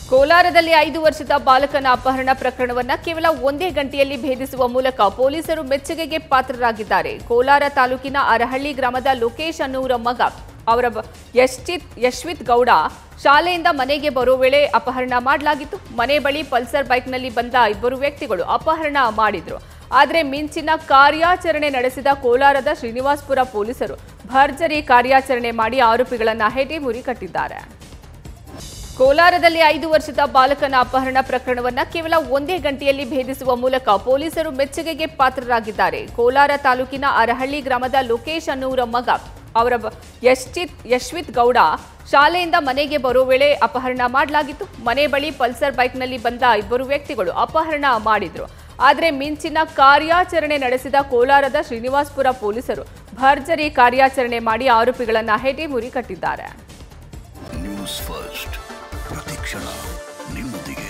ಕೋಲಾರದಲ್ಲಿ ಐದು ವರ್ಷದ ಬಾಲಕನ ಅಪಹರಣ ಪ್ರಕರಣವನ್ನ ಕೇವಲ ಒಂದೇ ಗಂಟೆಯಲ್ಲಿ ಭೇದಿಸುವ ಮೂಲಕ ಪೊಲೀಸರು ಮೆಚ್ಚುಗೆಗೆ ಪಾತ್ರರಾಗಿದ್ದಾರೆ ಕೋಲಾರ ತಾಲೂಕಿನ ಅರಹಳ್ಳಿ ಗ್ರಾಮದ ಲೋಕೇಶ್ ಅನ್ನುವರ ಮಗ ಅವರ ಬ- ಯಶ್ಚಿತ್ ಯಶ್ವಿತ್ ಗೌಡ ಶಾಲೆಯಿಂದ ಮನೆಗೆ ಬರೋ ವೇಳೆ ಅಪಹರಣ ಮಾಡಲಾಗಿತ್ತು ಮನೆ ಬಳಿ ಪಲ್ಸರ್ ಬೈಕ್ನಲ್ಲಿ ಬಂದ ಇಬ್ಬರು ವ್ಯಕ್ತಿಗಳು ಅಪಹರಣ ಮಾಡಿದ್ರು ಆದರೆ ಮಿಂಚಿನ ಕಾರ್ಯಾಚರಣೆ ನಡೆಸಿದ ಕೋಲಾರದ ಶ್ರೀನಿವಾಸ್ಪುರ ಪೊಲೀಸರು ಭರ್ಜರಿ ಕಾರ್ಯಾಚರಣೆ ಮಾಡಿ ಆರೋಪಿಗಳನ್ನ ಹೆಟಿ ಮುರಿ ಕಟ್ಟಿದ್ದಾರೆ ಕೋಲಾರದಲ್ಲಿ ಐದು ವರ್ಷದ ಬಾಲಕನ ಅಪಹರಣ ಪ್ರಕರಣವನ್ನ ಕೇವಲ ಒಂದೇ ಗಂಟೆಯಲ್ಲಿ ಭೇದಿಸುವ ಮೂಲಕ ಪೊಲೀಸರು ಮೆಚ್ಚುಗೆಗೆ ಪಾತ್ರರಾಗಿದ್ದಾರೆ ಕೋಲಾರ ತಾಲೂಕಿನ ಅರಹಳ್ಳಿ ಗ್ರಾಮದ ಲೋಕೇಶ್ ಅನ್ನುವರ ಮಗ ಅವರ ಬ- ಯಶ್ಚಿತ್ ಯಶ್ವಿತ್ ಗೌಡ ಶಾಲೆಯಿಂದ ಮನೆಗೆ ಬರೋ ವೇಳೆ ಅಪಹರಣ ಮಾಡಲಾಗಿತ್ತು ಮನೆ ಬಳಿ ಪಲ್ಸರ್ ಬೈಕ್ನಲ್ಲಿ ಬಂದ ಇಬ್ಬರು ವ್ಯಕ್ತಿಗಳು ಅಪಹರಣ ಮಾಡಿದ್ರು ಆದರೆ ಮಿಂಚಿನ ಕಾರ್ಯಾಚರಣೆ ನಡೆಸಿದ ಕೋಲಾರದ ಶ್ರೀನಿವಾಸ್ಪುರ ಪೊಲೀಸರು ಭರ್ಜರಿ ಕಾರ್ಯಾಚರಣೆ ಮಾಡಿ ಆರೋಪಿಗಳನ್ನ ಹೆಟಿ ಮುರಿ ಕಟ್ಟಿದ್ದಾರೆ ನ್ಯೂಸ್ ಫಸ್ಟ್ ಪ್ರತಿಕ್ಷಣ ನಿಮ್ಮೊಂದಿಗೆ